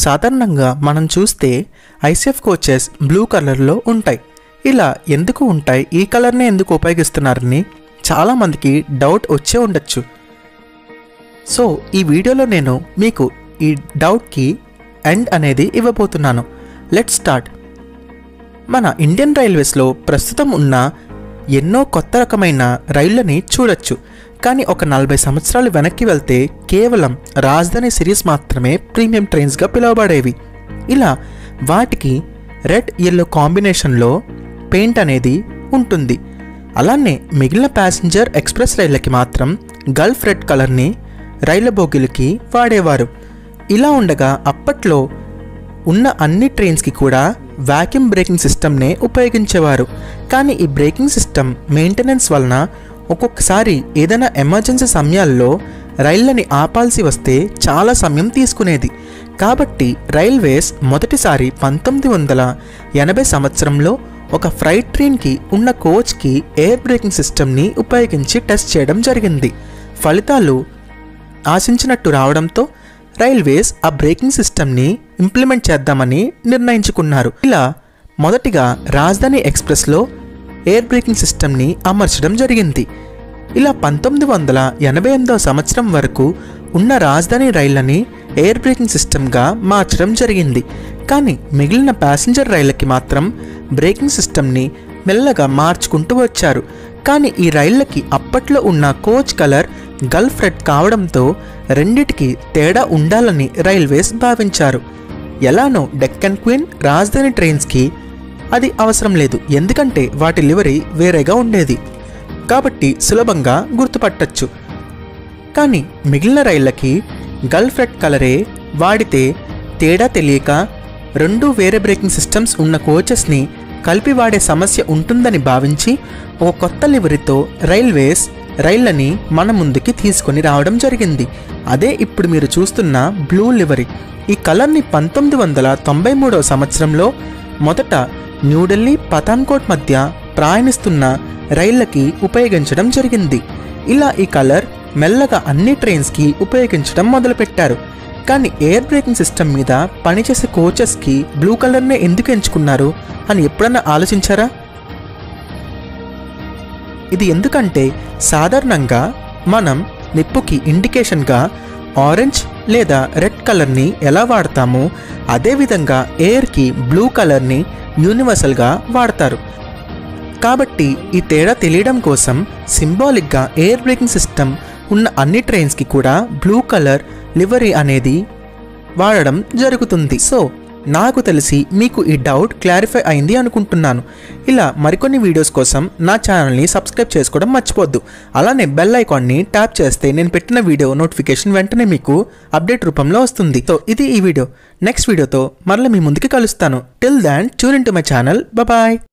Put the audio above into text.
సాధారణంగా మనం చూస్తే ఐసీఎఫ్ కోచెస్ బ్లూ కలర్లో ఉంటాయి ఇలా ఎందుకు ఉంటాయి ఈ కలర్నే ఎందుకు ఉపయోగిస్తున్నారని చాలామందికి డౌట్ వచ్చే ఉండొచ్చు సో ఈ వీడియోలో నేను మీకు ఈ డౌట్కి ఎండ్ అనేది ఇవ్వబోతున్నాను లెట్ స్టార్ట్ మన ఇండియన్ రైల్వేస్లో ప్రస్తుతం ఉన్న ఎన్నో కొత్త రకమైన రైళ్లని చూడొచ్చు కానీ ఒక నలభై సంవత్సరాలు వెనక్కి వెళ్తే కేవలం రాజధాని సిరీస్ మాత్రమే ప్రీమియం ట్రైన్స్గా పిలువబడేవి ఇలా వాటికి రెడ్ ఎల్లో కాంబినేషన్లో పెయింట్ అనేది ఉంటుంది అలానే మిగిలిన ప్యాసింజర్ ఎక్స్ప్రెస్ రైళ్ళకి మాత్రం గల్ఫ్ రెడ్ కలర్ని రైళ్ళ బోగిలకి వాడేవారు ఇలా ఉండగా అప్పట్లో ఉన్న అన్ని ట్రైన్స్కి కూడా వ్యాక్యూమ్ బ్రేకింగ్ సిస్టమ్నే ఉపయోగించేవారు కానీ ఈ బ్రేకింగ్ సిస్టమ్ మెయింటెనెన్స్ వలన ఒక్కొక్కసారి ఏదైనా ఎమర్జెన్సీ సమయాల్లో రైళ్ళని ఆపాల్సి వస్తే చాలా సమయం తీసుకునేది కాబట్టి రైల్వేస్ మొదటిసారి పంతొమ్మిది వందల ఎనభై సంవత్సరంలో ఒక ఫ్రైట్ ట్రైన్కి ఉన్న కోచ్కి ఎయిర్ బ్రేకింగ్ సిస్టమ్ని ఉపయోగించి టెస్ట్ చేయడం జరిగింది ఫలితాలు ఆశించినట్టు రావడంతో రైల్వేస్ ఆ బ్రేకింగ్ సిస్టమ్ని ఇంప్లిమెంట్ చేద్దామని నిర్ణయించుకున్నారు ఇలా మొదటిగా రాజధాని ఎక్స్ప్రెస్లో ఎయిర్ బ్రేకింగ్ సిస్టమ్ని అమర్చడం జరిగింది ఇలా పంతొమ్మిది వందల ఎనభై ఎనిమిదవ సంవత్సరం వరకు ఉన్న రాజధాని రైళ్లని ఎయిర్ బ్రేకింగ్ సిస్టమ్గా మార్చడం జరిగింది కానీ మిగిలిన ప్యాసింజర్ రైళ్ళకి మాత్రం బ్రేకింగ్ సిస్టమ్ని మెల్లగా మార్చుకుంటూ వచ్చారు కానీ ఈ రైళ్ళకి అప్పట్లో ఉన్న కోచ్ కలర్ గల్ఫ్ రెడ్ కావడంతో రెండిటికి తేడా ఉండాలని రైల్వేస్ భావించారు ఎలానో డెక్కన్ క్వీన్ రాజధాని ట్రైన్స్కి అది అవసరం లేదు ఎందుకంటే వాటి లివరీ వేరేగా ఉండేది కాబట్టి సులభంగా గుర్తుపట్టచ్చు కానీ మిగిలిన రైళ్ళకి గల్ఫ్ రెడ్ కలరే వాడితే తేడా తెలియక రెండు వేరే బ్రేకింగ్ సిస్టమ్స్ ఉన్న కోచెస్ని కలిపి వాడే సమస్య ఉంటుందని భావించి ఒక కొత్త లివరీతో రైల్వేస్ రైళ్లని మన ముందుకి తీసుకొని రావడం జరిగింది అదే ఇప్పుడు మీరు చూస్తున్న బ్లూ లివరీ ఈ కలర్ని పంతొమ్మిది వందల తొంభై మూడవ సంవత్సరంలో మొదట న్యూఢిల్లీ పఠాన్కోట్ మధ్య ప్రయాణిస్తున్న రైళ్లకి ఉపయోగించడం జరిగింది ఇలా ఈ కలర్ మెల్లగా అన్ని ట్రైన్స్కి ఉపయోగించడం మొదలుపెట్టారు కానీ ఎయిర్ బ్రేకింగ్ సిస్టమ్ మీద పనిచేసే కోచెస్కి బ్లూ కలర్నే ఎందుకు ఎంచుకున్నారు అని ఎప్పుడన్నా ఆలోచించారా ఇది ఎందుకంటే సాధారణంగా మనం నిప్పుకి ఇండికేషన్గా ఆరెంజ్ లేదా రెడ్ కలర్ని ఎలా వాడతామో అదేవిధంగా ఎయిర్కి బ్లూ కలర్ని యూనివర్సల్గా వాడతారు కాబట్టి ఈ తేడా తెలియడం కోసం సింబాలిక్గా ఎయిర్ బ్రేకింగ్ సిస్టమ్ ఉన్న అన్ని ట్రైన్స్కి కూడా బ్లూ కలర్ లివరీ అనేది వాడడం జరుగుతుంది సో నాకు తెలిసి మీకు ఈ డౌట్ క్లారిఫై అయింది అనుకుంటున్నాను ఇలా మరికొన్ని వీడియోస్ కోసం నా ఛానల్ని సబ్స్క్రైబ్ చేసుకోవడం మర్చిపోద్దు అలానే బెల్ ఐకాన్ని ట్యాప్ చేస్తే నేను పెట్టిన వీడియో నోటిఫికేషన్ వెంటనే మీకు అప్డేట్ రూపంలో వస్తుంది సో ఇది ఈ వీడియో నెక్స్ట్ వీడియోతో మరలా మీ ముందుకి కలుస్తాను till then tune in to my channel bye